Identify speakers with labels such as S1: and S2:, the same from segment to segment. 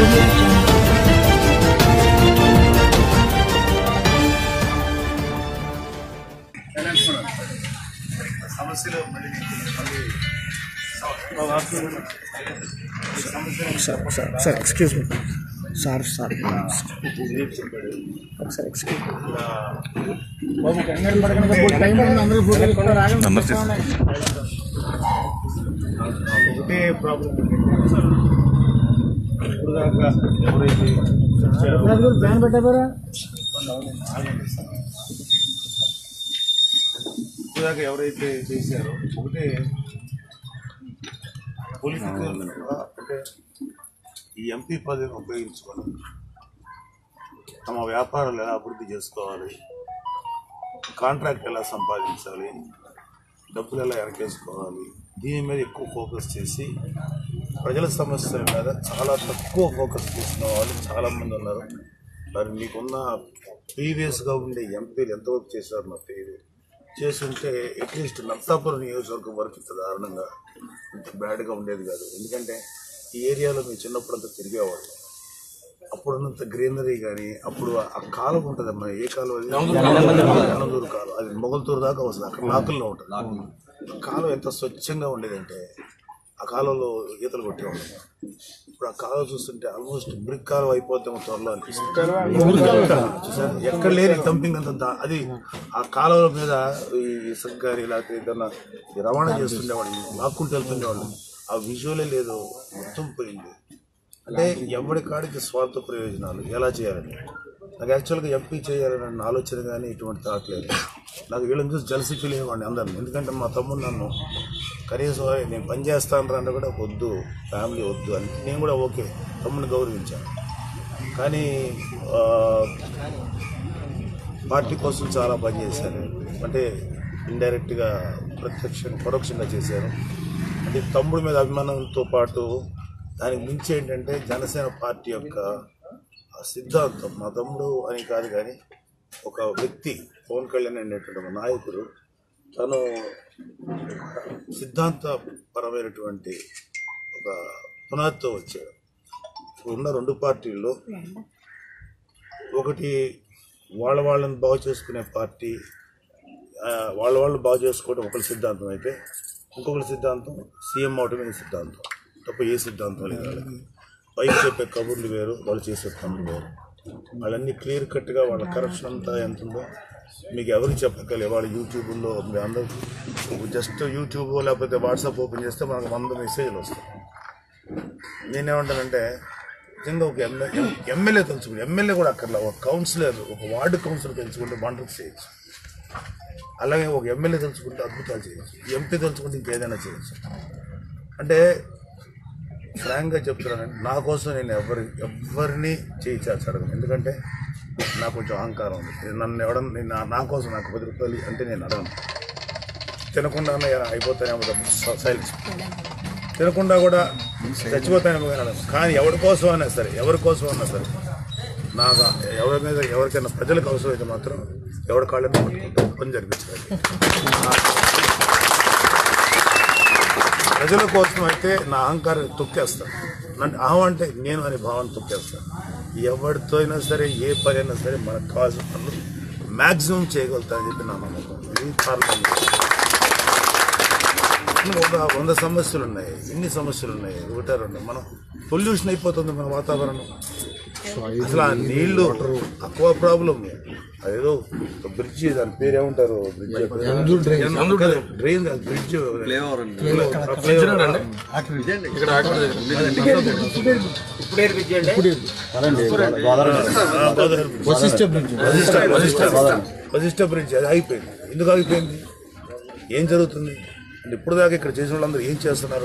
S1: audio jungle.
S2: సమస్యలు మళ్ళీ మళ్ళీ
S3: sir sir sir excuse me sir sir sir excuse బాబు కంగారు పడకండి టైం ఉంది అందరూ ఫోటో
S2: ఒకటే ప్రాబ్లం ఇప్పుడు దాకా ఎవరైతే
S3: ఫ్యాన్ పెట్టారా
S2: ఇప్పుడు దాకా ఎవరైతే చేశారో ఒకటే పొలిటికల్ అంటే ఈ ఎంపీ పదవిని ఉపయోగించుకొని తమ వ్యాపారాలు ఎలా అభివృద్ధి చేసుకోవాలి కాంట్రాక్ట్ ఎలా సంపాదించాలి డబ్బులు ఎలా వెనకేసుకోవాలి దీని మీద ఎక్కువ ఫోకస్ చేసి ప్రజల సమస్యల మీద చాలా తక్కువ ఫోకస్ చేసిన వాళ్ళు చాలామంది ఉన్నారు మరి మీకున్న ప్రీవియస్గా ఉండే ఎంపీలు ఎంతవరకు చేశారు నాకు తెలియదు చేస్తుంటే అట్లీస్ట్ నర్సాపురం నియోజకవర్గం వరకు ఇంత దారుణంగా ఇంత బ్యాడ్గా ఉండేది కాదు ఎందుకంటే ఈ ఏరియాలో మేము చిన్నప్పుడంతా తిరిగేవాళ్ళం అప్పుడున్నంత గ్రీనరీ కానీ అప్పుడు ఆ కాలం ఉంటుందమ్మా ఏ కాలం అది నందూరు కాలం అది మొగల్తూరు దాకా వస్తుంది అక్కడ లాకుల్లో ఉంటుంది ఆ కాలం ఎంత స్వచ్ఛంగా ఉండేదంటే ఆ కాలంలో ఈతలు కొట్టేవాళ్ళం ఇప్పుడు ఆ కాలం చూస్తుంటే ఆల్మోస్ట్ బ్రిక్ కాలం అయిపోతాం త్వరలో అనిపిస్తుంది చూసారా? ఎక్కడ లేని డంపింగ్ అంత దా- అది ఆ కాలువల మీద ఈ ఇసుక కానీ లేకపోతే ఏదన్నా ఈ రవాణా చేస్తుండేవాళ్ళు లాక్కుంటూ వెళ్తుండేవాళ్ళు ఆ విజువలే లేదు మొత్తం పోయింది అంటే ఎవరి కాడికి స్వార్థ ప్రయోజనాలు ఎలా చేయాలని నాకు యాక్చువల్గా ఎంపీ చేయాలని ఆలోచన కానీ ఇటువంటి థాట్ లేదు నాకు వీళ్ళని చూసి జలసి ఫీల్ అయ్యేవాడిని అందరిని ఎందుకంటే మా తమ్ముడు నన్ను కనీసం "ఓయ్, నేను పని చేస్తాను అంటే కూడా వద్దు ఫ్యామిలీ వద్దు అని నేను కూడా ఓకే తమ్ముడిని గౌరవించాను కానీ ఆ, పార్టీ కోసం చాలా పని చేశాను అంటే ఇండైరెక్ట్గా ప్రత్యక్షంగా పరోక్షంగా చేశాను అంటే తమ్ముడి మీద అభిమానంతో పాటు దానికి మించి ఏంటంటే జనసేన పార్టీ యొక్క ఆ సిద్ధాంతం మా తమ్ముడు అని కాదు కానీ ఒక వ్యక్తి పవన్ కళ్యాణ్ అనేటువంటి ఒక నాయకుడు తను సిద్ధాంతపరమైనటువంటి ఒక పునాదితో వచ్చాడు ఇప్పుడు ఉన్న రెండు పార్టీల్లో ఒకటి వాళ్ళ వాళ్ళని బాగు చేసుకునే పార్టీ ఆ, వాళ్ళ వాళ్ళు బాగు చేసుకోవడం ఒకరి సిద్ధాంతం అయితే ఇంకొకరి సిద్ధాంతం సీఎం అవటమే సిద్ధాంతం తప్ప ఏ సిద్ధాంతం లేదు వాళ్ళకి పైకి చెప్పే కబుర్లు వేరు వాళ్ళు చేసే పనులు వేరు వాళ్ళన్నీ క్లియర్ కట్గా వాళ్ళ కరప్షన్ అంతా ఎంత ఉందో మీకు ఎవరికి చెప్పగలే వాళ్ళ యూట్యూబ్లో మీ అందరూ జస్ట్ యూట్యూబ్ లేకపోతే వాట్సాప్ ఓపెన్ చేస్తే మనకు వంద మెసేజ్లు వస్తాయి నేనేమంటానంటే నిజంగా ఒక ఎమ్మెల్యే ఎమ్మెల్యే తెలుసుకుంటే ఎమ్మెల్యే కూడా అక్కర్లా ఒక కౌన్సిలర్ ఒక వార్డు కౌన్సిలర్ తెలుసుకుంటే వండర్స్ చేయొచ్చు అలాగే ఒక ఎమ్మెల్యే తెలుసుకుంటే అద్భుతాలు చేయొచ్చు ఎంపీ తెలుసుకుంటే ఇంకేదైనా చేయొచ్చు అంటే ఫ్రాంక్గా చెప్తున్నానంటే నా కోసం నేను ఎవరి ఎవరిని చేయించాల్సి అడగను ఎందుకంటే నాకు కొంచెం అహంకారం ఉంది నేను నన్ను ఎవడం నేను నా- నా కోసం నాకు పది రూపాయలు అంటే నేను అడగను తినకుండా అయిపోతానేమో సైలెన్స్ తినకుండా కూడా చచ్చిపోతానేమో కానీ అడగను. కానీ ఎవరి కోసం అయినా సరే ఎవరి కోసం అయినా సరే నాకు ఎవరి మీద ఎవరికైనా ప్రజలకు అవసరమైతే మాత్రం ఎవరి కాళ్ళని పట్టుకుంటూ పని జరిపించాలి ప్రజల కోసం అయితే నా అహంకారం తొక్కేస్తాను నన్ను అహం అంటే నేను అనే భావన తొక్కేస్తాను ఎవరితో అయినా సరే ఏ పని అయినా సరే మనకు కావాల్సిన పనులు మ్యాక్సిమం చేయగలుగుతానని చెప్పి నా నమ్మకం ఇది పార్లమెంట్ ఒక వంద సమస్యలు ఉన్నాయి ఎన్ని సమస్యలు ఉన్నాయి ఒకటే రెండు మనం పొల్యూషన్ అయిపోతుంది మన వాతావరణం అసలు ఆ నీళ్లు తక్కువ ప్రాబ్లం అదేదో బ్రిడ్జి దాని పేరు ఏమంటారు బ్రిడ్జ్ డ్రైన్ కాదు బ్రిడ్జ్ వశిష్ట బ్రిడ్జ్ అది అయిపోయింది ఎందుకు ఆగిపోయింది ఏం జరుగుతుంది అంటే ఇప్పుడు దాకా ఇక్కడ చేసిన వాళ్ళందరూ ఏం చేస్తున్నారు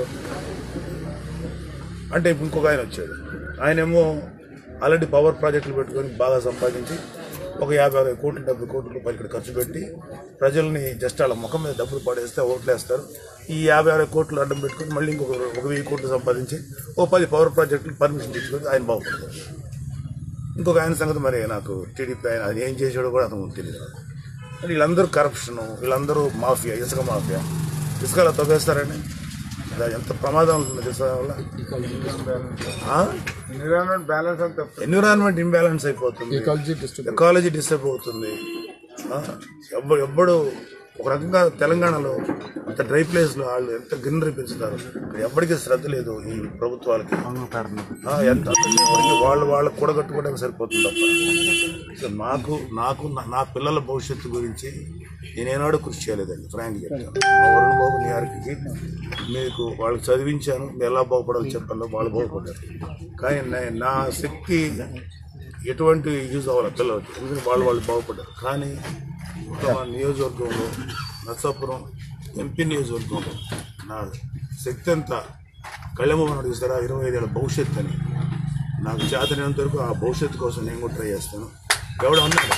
S2: అంటే ఇప్పుడు ఇంకొక ఆయన వచ్చాడు ఆయనేమో ఆల్రెడీ పవర్ ప్రాజెక్టులు పెట్టుకొని బాగా సంపాదించి ఒక యాభై అరవై కోట్లు డెబ్బై కోట్ల రూపాయలు ఇక్కడ ఖర్చు పెట్టి ప్రజల్ని జస్ట్ వాళ్ళ ముఖం మీద డబ్బులు పడేస్తే ఓట్లేస్తారు ఈ యాభై అరవై కోట్లు అడ్డం పెట్టుకొని మళ్ళీ ఇంకొక ఒక వెయ్యి కోట్లు సంపాదించి ఓ పది పవర్ ప్రాజెక్టులు పర్మిషన్ తీసుకొని ఆయన బాగుపడతారు ఇంకొక ఆయన సంగతి మరి నాకు టీడీపీ ఆయన ఆయన ఏం చేసాడో కూడా అతను తెలియదు మరి వీళ్ళందరూ కరప్షను వీళ్ళందరూ మాఫియా ఇసుక మాఫియా ఇసుకలో తవ్వేస్తారండి దా- ఎంత ప్రమాదం ఉంటుంది తెలుసా వల్ల
S3: ఎన్విరాన్మెంట్ బ్యాలెన్స్ అంతా
S2: ఎన్విరాన్మెంట్ ఇంబ్యాలెన్స్ అయిపోతుంది
S3: ఎకాలజీ డిస్ట్రిక్ట్
S2: ఎకాలజీ డిస్టర్బ్ అవుతుంది ఆ, ఎవ్వడు ఎవ్వడు ఒక రకంగా తెలంగాణలో అంత డ్రై ప్లేస్లో వాళ్ళు ఎంత గ్రీనరీ పెంచుతారు ఇక్కడ ఎవ్వడికి శ్రద్ధ లేదు ఈ ప్రభుత్వాలకి ఆ, ఎంత ఎవరికి వాళ్ళు వాళ్ళు కూడగట్టుకోవడానికి సరిపోతుంది తప్ప సో నాకు నాకు నా- నా పిల్లల భవిష్యత్తు గురించి నేనేనాడు కృషి చేయలేదండి ఫ్రాంక్ చెప్తాను మా వరుణ్ బాబు నిహారికకి మీకు వాళ్ళకి చదివించాను మీరు ఎలా బాగుపడాలో చెప్పాను వాళ్ళు బాగుపడ్డారు కానీ నా- నా శక్తి ఎటువంటి యూజ్ అవ్వాలి పిల్లలకి ఎందుకంటే వాళ్ళు వాళ్ళు బాగుపడ్డారు కానీ మా నియోజకవర్గంలో నర్సాపురం ఎంపీ నియోజకవర్గంలో నా శక్తి అంతా కళ్యాణ చూస్తారా ఇరవై ఐదేళ్ళ భవిష్యత్తు అని నాకు చేతనంత వరకు ఆ భవిష్యత్తు కోసం నేను కూడా ట్రై చేస్తాను ఎవడు అన్నాడు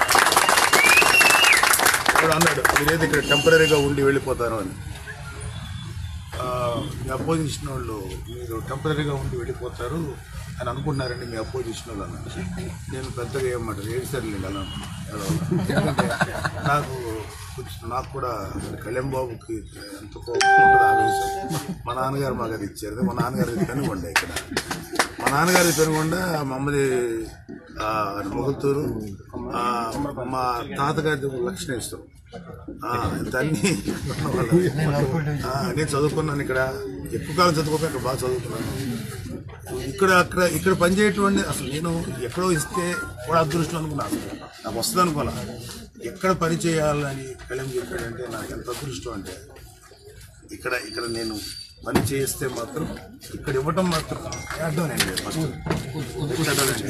S2: ఎవడు అన్నాడు మీరేది ఇక్కడ టెంపరీగా ఉండి వెళ్ళిపోతారు అని ఆ, మీ అపోజిషన్ వాళ్ళు మీరు టెంపరీగా ఉండి వెళ్ళిపోతారు అని అనుకుంటున్నారండి మీ అపోజిషన్ వాళ్ళు అన్నారు నేను పెద్దగా ఏమంటారు ఏడు సర్లేదు అలా ఎందుకంటే నాకు కొంచెం నాకు కూడా కళ్యాణ్ బాబుకి ఎంత కోపం ఉంటుంది ఆవేశం మా నాన్నగారు మాకు అది ఇచ్చారు మా నాన్నగారి పెనుగొండ ఇక్కడ మా నాన్నగారి పెనుగొండ మా అమ్మది ఆ, మొగల్తూరు ఆ, మా తాతగారి లక్షణేశ్వరం ఆ, ఇంత అన్ని ఆ, నేను చదువుకున్నాను ఇక్కడ ఎక్కువ కాలం చదువుకోక ఇక్కడ బాగా చదువుకున్నాను ఇక్కడ అక్కడ ఇక్కడ పనిచేయటువంటి అసలు నేను ఎక్కడో ఇస్తే కూడా అదృష్టం అనుకున్నాను నాకు వస్తుంది అనుకోలే ఎక్కడ పని చేయాలని కళ్యాణ్ చెప్పాడంటే నాకు ఎంత అదృష్టం అంటే ఇక్కడ ఇక్కడ నేను పని చేస్తే మాత్రం ఇక్కడ ఇవ్వటం మాత్రం అడ్డం first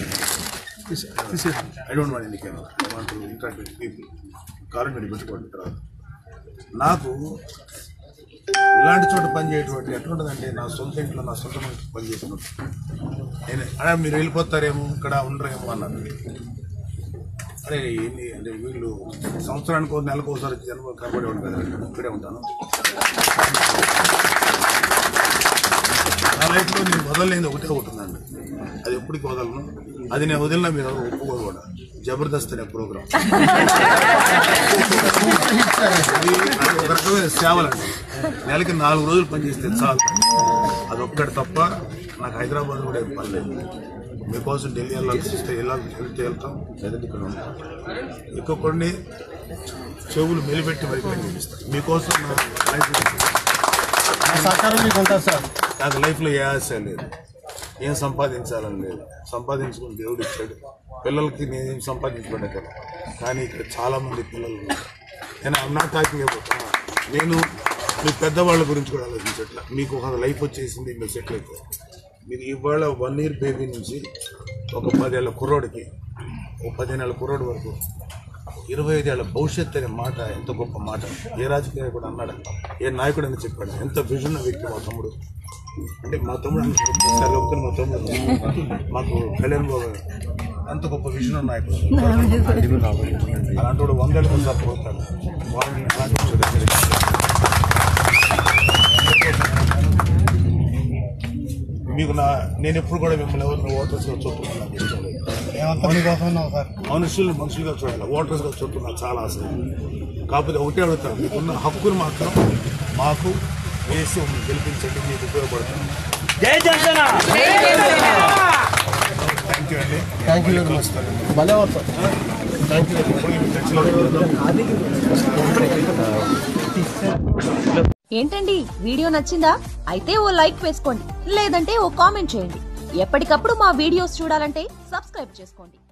S2: I don't want indicate I want to interact with people కాలం మీరు పెట్టుకోండి తర్వాత నాకు ఇలాంటి చోట పని చేయటువంటి ఎట్లుంటుందంటే నా సొంత ఇంట్లో నా సొంత మనిషి పని చేసినట్టు నేను అలా మీరు వెళ్ళిపోతారేమో ఇక్కడ ఉండరేమో అన్నారు అరే ఏంటి అంటే వీళ్ళు సంవత్సరానికి ఒక నెలకు ఒకసారి జన్మ కనబడి ఉంటుంది కదా ఇక్కడే ఉంటాను నా లైఫ్లో నేను వదలలేని ఒకటే ఒకటి ఉందండి అది ఎప్పటికి వదలను అది నేను వదిలినా మీరు ఎవరు ఒప్పుకోరు కూడా జబర్దస్త్ అనే ప్రోగ్రామ్ అది అది ఒక రకమైన సేవలండి నెలకి నాలుగు రోజులు పనిచేస్తే చాలు అది ఒక్కటి తప్ప నాకు హైదరాబాద్ కూడా ఏం పని లేదు మీకోసం ఢిల్లీ వెళ్ళాల్సి వస్తే వెళ్ళాలి వెళ్తే వెళ్తాం లేదంటే ఇక్కడ ఉంటాం ఎక్కువ కొన్ని చెవులు మెలిపెట్టి మరి పని చేపిస్తాను మీకోసం నా లైఫ్
S3: సహకారం మీకు ఉంటుంది సార్
S2: నాకు లైఫ్లో ఏ ఆశ లేదు ఏం సంపాదించాలని లేదు సంపాదించుకుని దేవుడు ఇచ్చాడు పిల్లలకి నేనేం సంపాదించబడ్డా కదా కానీ ఇక్కడ చాలా మంది పిల్లలు ఉన్నారు నేను అన్నా టాకింగ్ అయిపోతున్నా నేను మీ పెద్దవాళ్ళ గురించి కూడా ఆలోచించట్ల మీకు ఒక లైఫ్ వచ్చేసింది మీరు సెటిల్ అయిపోయారు మీరు ఇవాళ వన్ ఇయర్ బేబీ నుంచి ఒక పదేళ్ల కుర్రోడికి ఒక పదిహేనేళ్ళ కుర్రోడి వరకు ఇరవై ఐదేళ్ల భవిష్యత్ అనే మాట ఎంత గొప్ప మాట ఏ రాజకీయ కూడా అన్నాడు ఏ నాయకుడు అని చెప్పాడు ఎంత విజన్ వ్యక్తి మా తమ్ముడు అంటే మా తమ్ముడు అని ఒకసారి చెప్తాను మా తమ్ముడు మాకు కళ్యాణ్ బాబు అంత గొప్ప విజన్ నాయకుడు అలాంటి వాడు వందేళ్ళ ఒకసారి పోతాడు వాళ్ళని అలాంటి వాడు దగ్గరికి. మీకు నా నేను ఎప్పుడు కూడా మిమ్మల్ని ఎవరిని ఓటర్స్గా చూస్తున్నాను నాకు ఇష్టం లేదు
S3: ఏమంతా కోసం ఉన్నాం సార్
S2: మనుషుల్ని మనుషులుగా చూడాలి ఓటర్స్గా చూడటం నాకు చాలా ఆశ కాకపోతే ఒకటే అడుగుతాను మీకున్న హక్కును మాత్రం మాకు వేసి గెలిపించండి మీకు ఉపయోగపడుతుంది థ్యాంక్ యూ అండి
S3: థ్యాంక్ యూ వెరీ మచ్ భలే సార్ థ్యాంక్ యూ
S2: టచ్లో ఉండండి.
S1: ఏంటండి వీడియో నచ్చిందా అయితే ఓ లైక్ వేసుకోండి లేదంటే ఓ కామెంట్ చేయండి ఎప్పటికప్పుడు మా వీడియోస్ చూడాలంటే సబ్స్క్రైబ్ చేసుకోండి